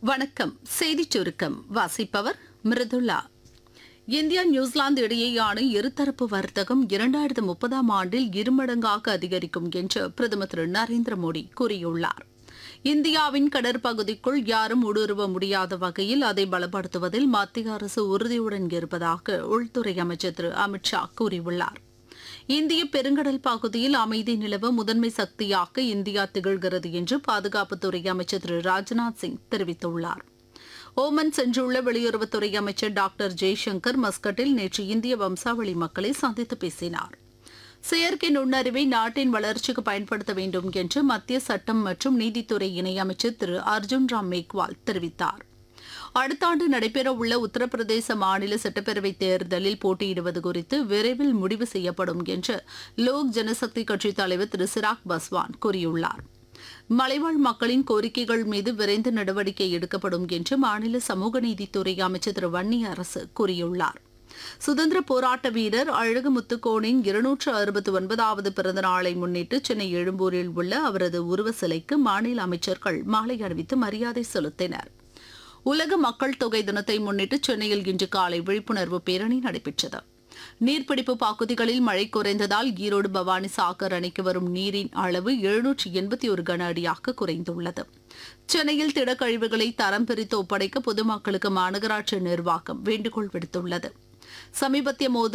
வணக்கம் செய்திச் சுருக்கம் வாசிப்பவர் மிருதுளா இந்தியா நியூசிலாந்து இடையேயான இருதரப்பு வர்த்தகம் இரண்டாயிரத்து முப்பதாம் ஆண்டில் இருமடங்காக அதிகரிக்கும் என்று பிரதமர் திரு நரேந்திர மோடி கூறியுள்ளார் இந்தியாவின் கடற்பகுதிக்குள் யாரும் ஊடுருவ முடியாத வகையில் அதை பலப்படுத்துவதில் மத்திய அரசு உறுதியுடன் இருப்பதாக உள்துறை அமைச்சர் திரு அமித் ஷா கூறியுள்ளார் இந்திய பெருங்கடல் பகுதியில் அமைதி நிலவ முதன்மை சக்தியாக இந்தியா திகழ்கிறது என்று பாதுகாப்புத்துறை அமைச்சர் திரு ராஜ்நாத் சிங் தெரிவித்துள்ளார் ஓமன் சென்றுள்ள வெளியுறவுத்துறை அமைச்சர் டாக்டர் ஜெய்சங்கர் மஸ்கட்டில் நேற்று இந்திய வம்சாவளி மக்களை சந்தித்து பேசினார் செயற்கை நுண்ணறிவை நாட்டின் வளர்ச்சிக்கு பயன்படுத்த வேண்டும் என்று மத்திய சட்டம் மற்றும் நீதித்துறை இணையமைச்சர் திரு அர்ஜுன் ராம் மேக்வால் தெரிவித்தார் அடுத்த ஆண்டு நடைபெறவுள்ள உத்தரப்பிரதேச மாநில சட்டப்பேரவைத் தேர்தலில் போட்டியிடுவது குறித்து விரைவில் முடிவு செய்யப்படும் என்று லோக் ஜனசக்தி கட்சித் தலைவர் திரு சிராக் பஸ்வான் கூறியுள்ளார் மலைவாழ் மக்களின் கோரிக்கைகள் மீது விரைந்து நடவடிக்கை எடுக்கப்படும் என்று மாநில சமூக நீதித்துறை அமைச்சர் திரு வன்னி அரசு கூறியுள்ளார் சுதந்திர போராட்ட வீரர் அழகு முத்துக்கோனின் இருநூற்று அறுபத்தி ஒன்பதாவது பிறந்த நாளை முன்னிட்டு சென்னை எழும்பூரில் உள்ள அவரது உருவ சிலைக்கு மாநில அமைச்சர்கள் மாலை அணிவித்து மரியாதை செலுத்தினர் உலக மக்கள் தொகை தினத்தை முன்னிட்டு சென்னையில் இன்று காலை விழிப்புணர்வு பேரணி நடைபெற்றது நீர்பிடிப்பு பகுதிகளில் மழை குறைந்ததால் ஈரோடு பவானி சாகர் அணைக்கு வரும் நீரின் அளவு எழுநூற்றி எண்பத்தி ஒரு கன அடியாக குறைந்துள்ளது சென்னையில் திடக்கழிவுகளை தரம் பிரித்து ஒப்படைக்க பொதுமக்களுக்கு மாநகராட்சி நிர்வாகம் வேண்டுகோள் விடுத்துள்ளது சமீபத்திய மோதல்